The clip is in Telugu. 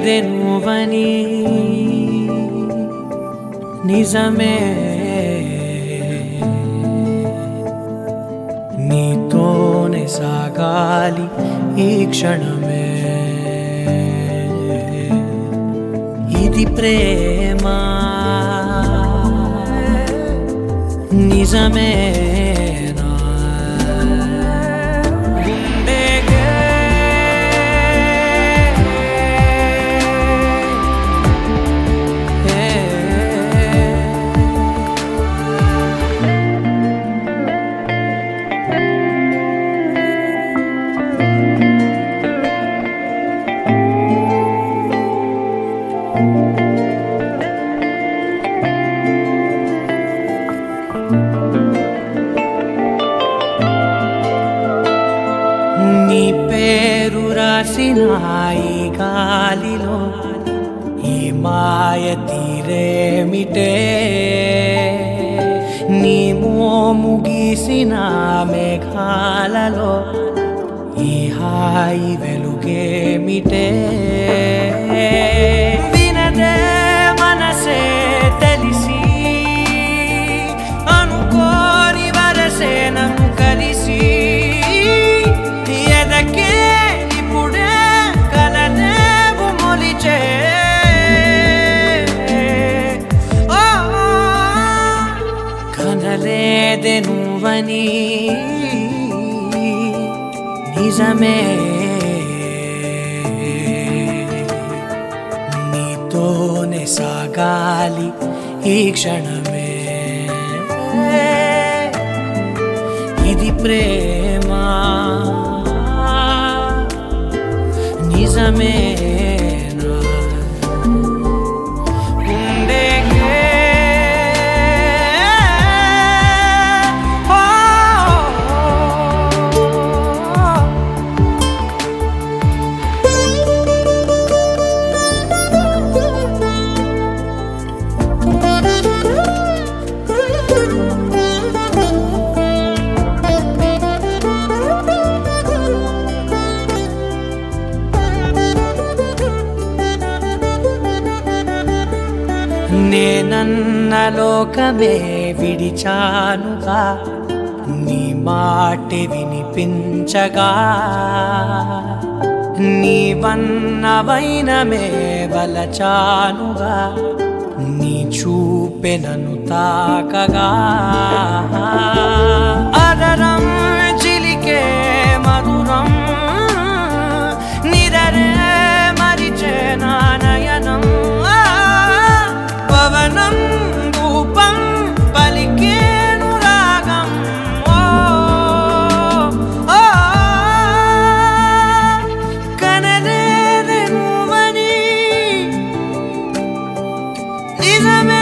నువ్వని నిజమే నీతోనే సాగాలి ఈ క్షణమే ఇది ప్రేమ నిజమేనా గుండెకే నీ పేరు రాసిన ఈ గాలిలో ఈ మాయ తీరేమిటే నీ మోము గీసిన మేఘాలలో ఈ హాయి వెలుగేమిటే వినదే మనసే తెలిసి అనుకోని వరసే నన్ను కలిసి ఎదకే ఇప్పుడే కలనేవు మొలిచే ఓ, కనలేదే నువ్వని నిజమే నీతోనే సాగాలి ఈ క్షణమే ఇది ప్రేమ నిజమేనా గుండెకే ఓ, నేనన్న లోకమే విడిచానుగా నీ మాట వినిపించగా నీవన్నవైనమే వలచానుగా నీ చూపె నన్ను తాకగా అదరం చిలికే మధురం నిరరే మరిచే నానయనం ఆ, పవనం రూపం పలికేను రాగం ఓ, ఓ, కనలేదే నువ్వని నిజమే